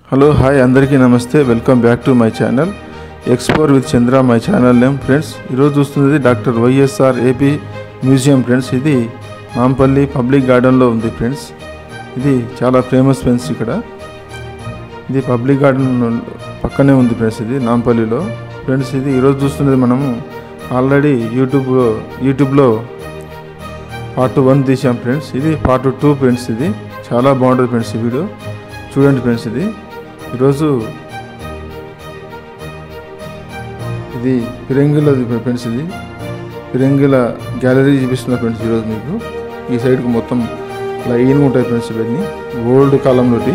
hello hi అందరికీ నమస్తే welcome back to my channel explore with Chandra my channel name friends ఈరోజు చూస్తున్నది doctor YSR AP museum friends ఇది Nampally public గార్డెన్లో ఉంది ఫ్రెండ్స్ ఇది చాలా ఫేమస్ ఫ్రెండ్స్ ఇక్కడ ఇది పబ్లిక్ గార్డెన్ పక్కనే ఉంది ఫ్రెండ్స్ ఇది నాంపల్లిలో ఫ్రెండ్స్ ఇది ఈరోజు చూస్తున్నది మనము ఆల్రెడీ యూట్యూబ్లో యూట్యూబ్లో పార్ట్ వన్ తీసాం ఫ్రెండ్స్ ఇది పార్ట్ టూ ఫ్రెండ్స్ ఇది చాలా బాగుంటుంది ఫ్రెండ్స్ ఈ వీడియో చూడండి ఫ్రెండ్స్ ఇది ఈరోజు ఇది ఫిరంగిల ఫ్రెండ్స్ ఇది ఫిరంగిల గ్యాలరీ చూపిస్తున్నా ఫ్రెండ్స్ ఈరోజు మీకు ఈ సైడ్కి మొత్తం లైన్గా ఉంటాయి ఫ్రెండ్స్ ఇవన్నీ ఓల్డ్ కాలంలోటి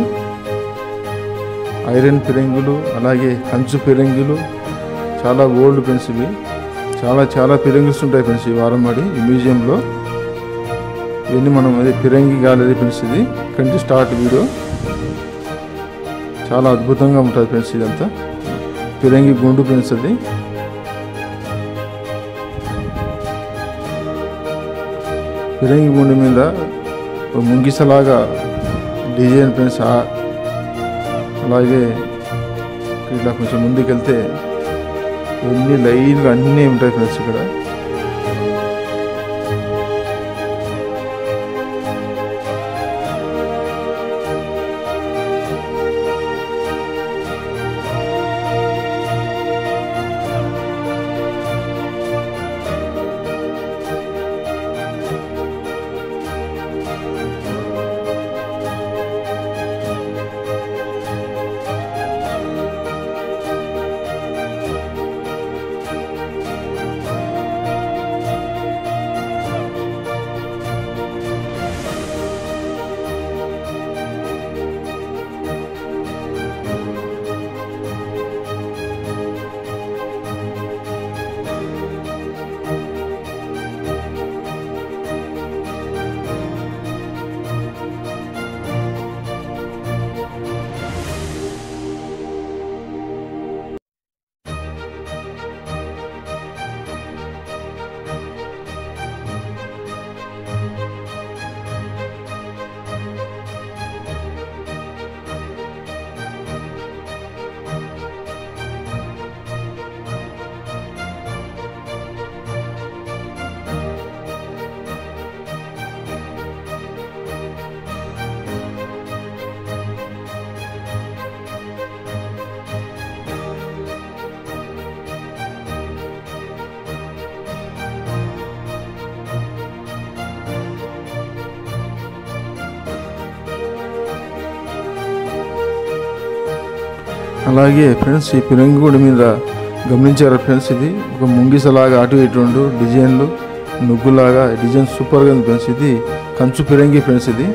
ఐరన్ ఫిరంగులు అలాగే కంచు ఫిరంగులు చాలా ఓల్డ్ ఫ్రెండ్స్ ఇవి చాలా చాలా ఫిరంగిల్స్ ఉంటాయి ఫ్రెండ్స్ ఈ వారంవాడి ఈ మ్యూజియంలో ఇవన్నీ మనం అదే ఫిరంగి గ్యాలరీ ఫ్రెండ్స్ ఇది ఇక్కడి నుంచి స్టార్ట్ వీడియో చాలా అద్భుతంగా ఉంటుంది ఫ్రెండ్స్ ఇదంతా ఫిరంగి గుండు ఫ్రెండ్స్ అది ఫిరంగి గుండు మీద ఒక ముంగిసలాగా డిజైన్ ఫ్రెండ్స్ ఆ- అలాగే ఇట్లా కొంచెం ముందుకెళ్తే ఇవన్నీ లైన్గా అన్నీ ఉంటాయి ఫ్రెండ్స్ ఇక్కడ అలాగే ఫ్రెండ్స్ ఈ పిరంగుడి మీద గమనించారా ఫ్రెండ్స్ ఇది ఒక ముంగిసలాగా అటు ఇటు ఉండు డిజైన్లు నుగ్గులాగా డిజైన్ సూపర్గా ఉంది ఫ్రెండ్స్ ఇది కంచు పిరంగి ఫ్రెండ్స్ ఇది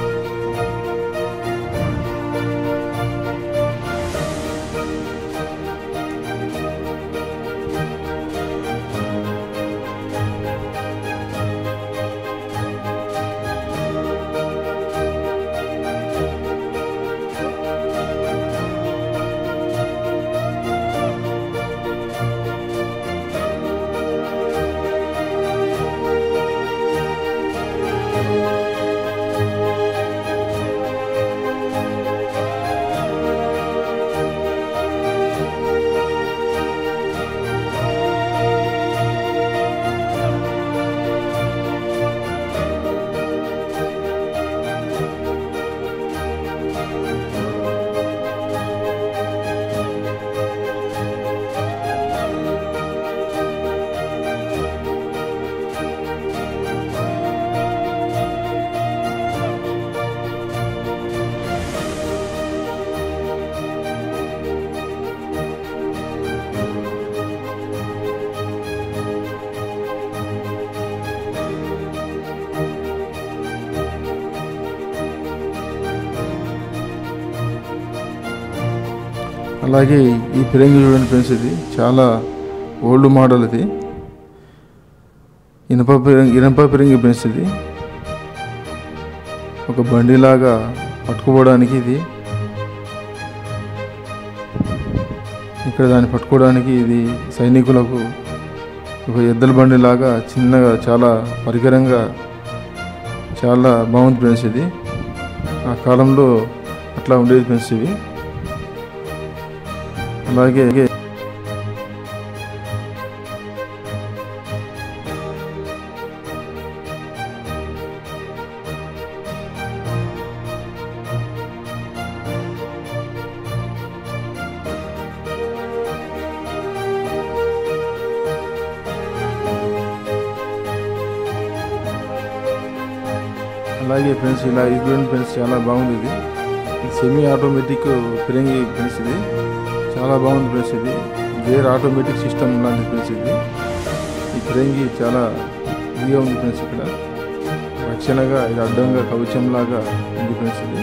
అలాగే ఈ పిరంగి చూడండి ఫ్రెండ్స్ ఇది చాలా ఓల్డ్ మోడల్ ఇది ఇనప పిరంగి ఇనప పిరంగి ఫ్రెండ్స్ ఇది ఒక బండిలాగా పట్టుకోవడానికి ఇది ఇక్కడ దాన్ని పట్టుకోవడానికి ఇది సైనికులకు ఒక ఎద్దల బండిలాగా చిన్నగా చాలా పరికరంగా చాలా బాగుంది ఫ్రెండ్స్ ఇది ఆ కాలంలో అట్లా ఉండేది ఫ్రెండ్స్ ఇవి అలాగే అలాగే ఫ్రెండ్స్ ఇలా ఇది చూడండి ఫ్రెండ్స్ చాలా బాగుంది ఇది ఇది సెమీ ఆటోమేటిక్ ఫిరంగి ఫ్రెండ్స్ ఇది చాలా బాగుంది ఫ్రెండ్స్ ఇది గేర్ ఆటోమేటిక్ సిస్టమ్ లాంటి ఫ్రెండ్స్ ఇది ఈ ఫిరంగి చాలా ఇదిగా ఉంది ఫ్రెండ్స్ ఇక్కడ రక్షణగా ఇది అడ్డంగా కవచంలాగా ఉంది ఫ్రెండ్స్ ఇది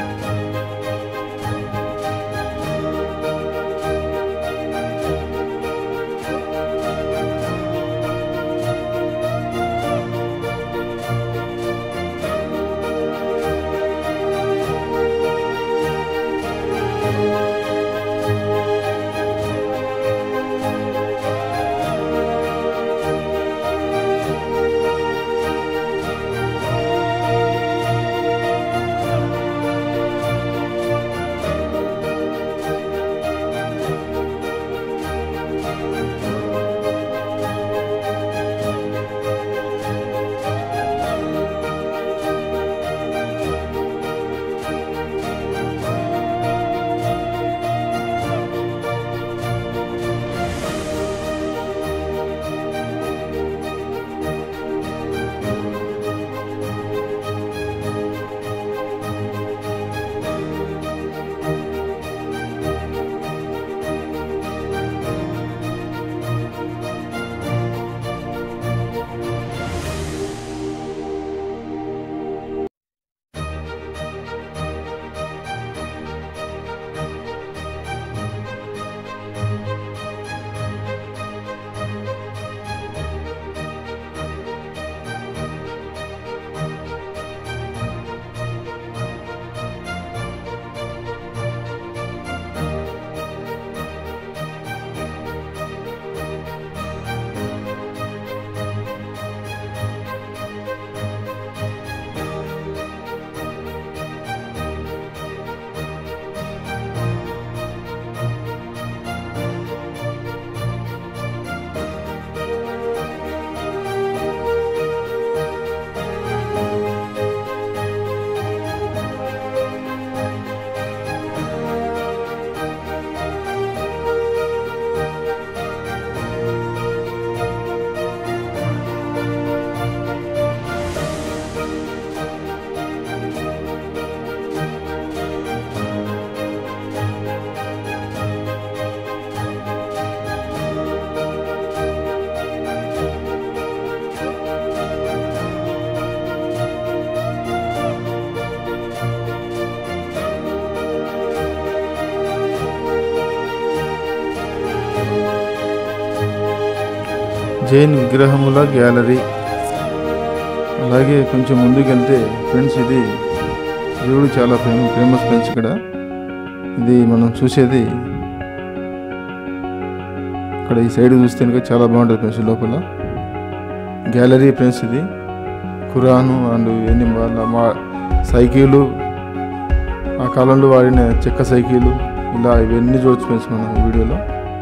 జైన్ విగ్రహముల గ్యాలరీ అలాగే కొంచెం ముందుకెళ్తే ఫ్రెండ్స్ ఇది దేవుడు చాలా ఫేమ ఫేమస్ ఫ్రెండ్స్ ఇక్కడ ఇది మనం చూసేది ఇక్కడ ఈ సైడ్ చూస్తే కనుక చాలా బాగుంటుంది ఫ్రెండ్స్ లోపల గ్యాలరీ ఫ్రెండ్స్ ఇది ఖురాను అండ్ ఇవన్నీ వాళ్ళ మా సైకిళ్ళు ఆ కాలంలో వాడిన చెక్క సైకిళ్ళు ఇలా ఇవన్నీ చూడొచ్చు ఫ్రెండ్స్ మనం ఈ వీడియోలో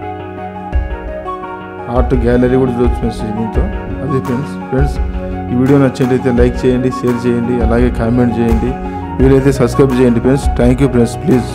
ఆర్ట్ గ్యాలరీ కూడా చూడొచ్చు ఫ్రెండ్స్ దీంతో అది ఫ్రెండ్స్ ఫ్రెండ్స్ ఈ వీడియో నచ్చినట్లయితే లైక్ చేయండి షేర్ చేయండి అలాగే కామెంట్ చేయండి వీలైతే సబ్స్క్రైబ్ చేయండి friends thank you friends please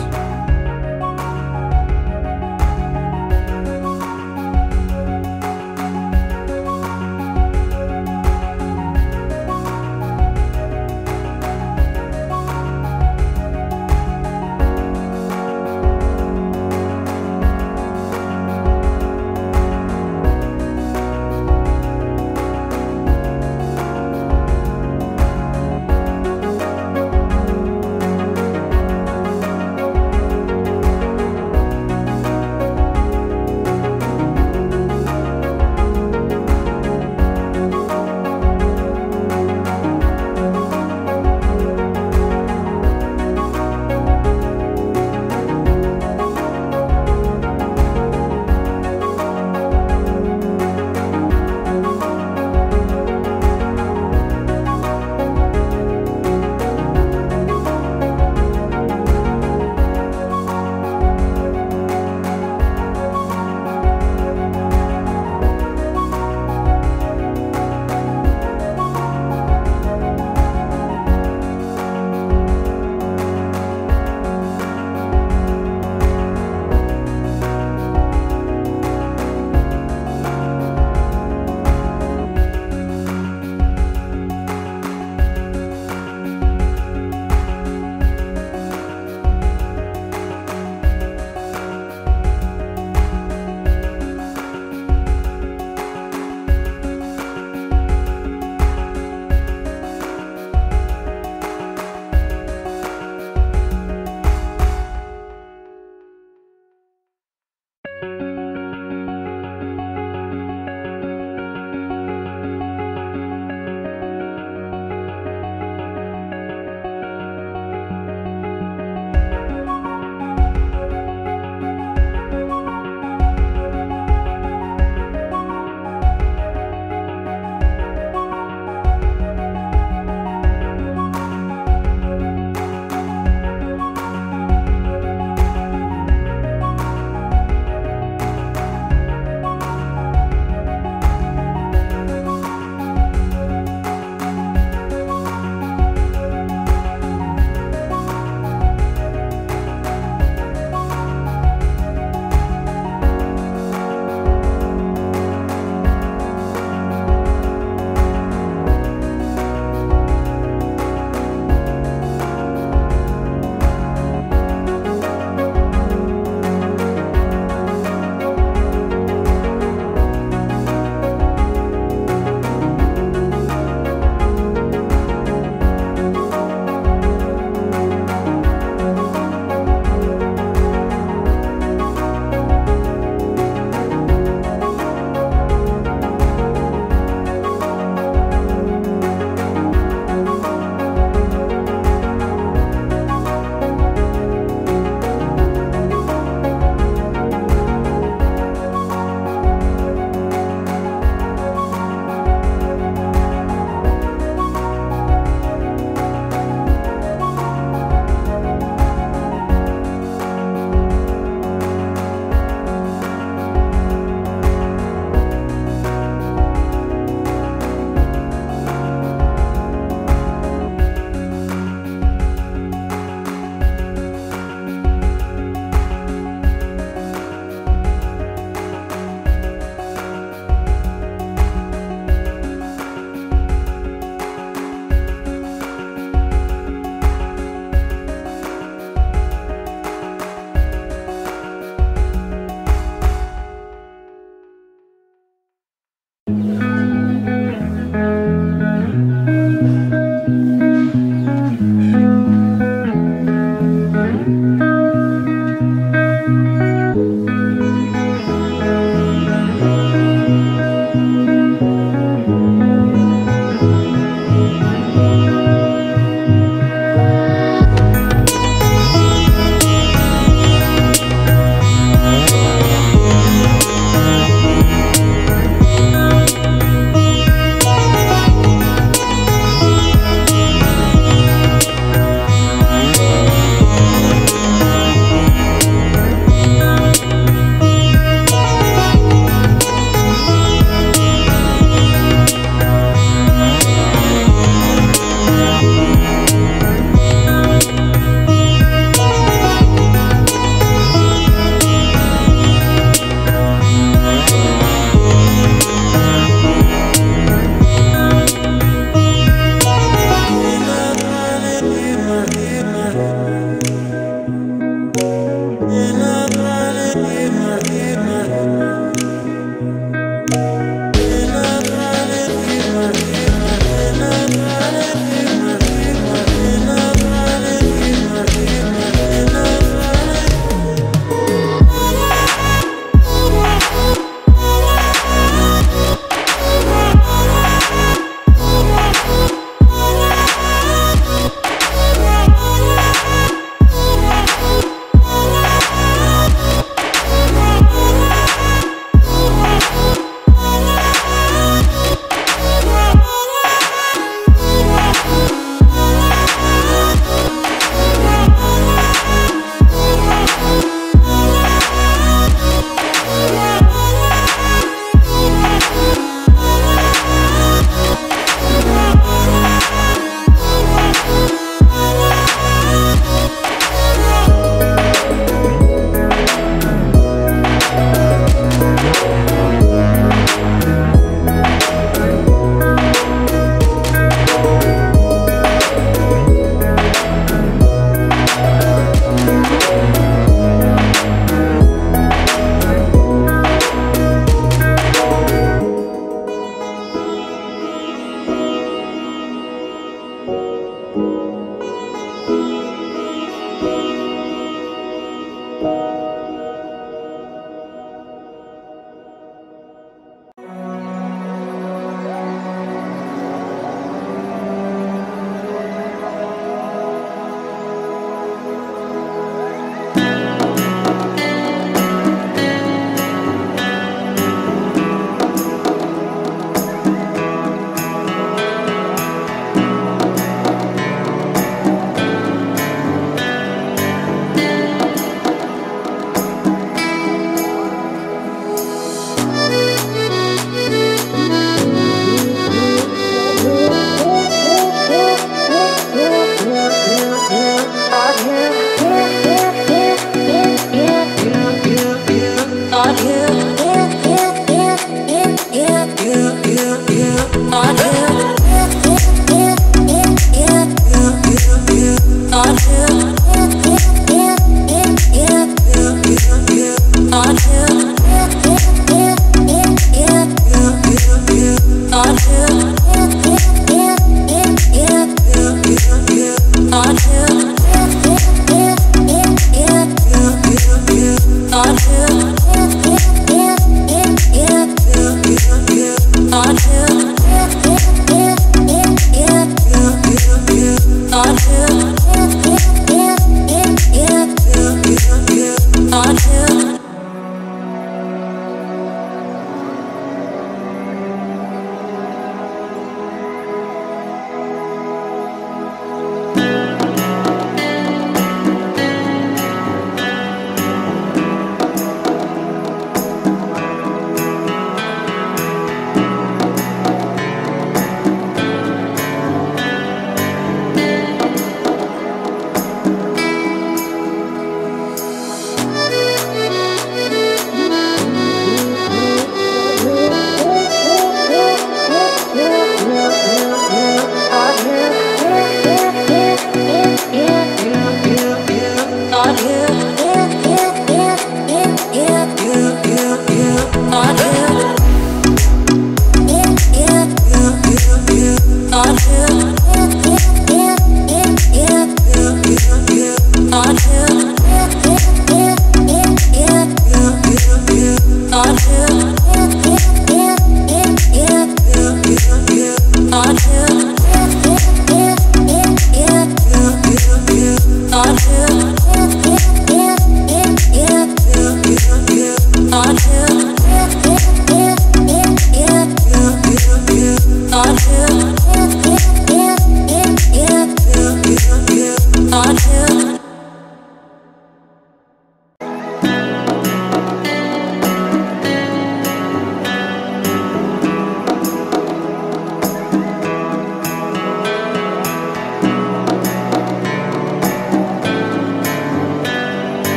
want you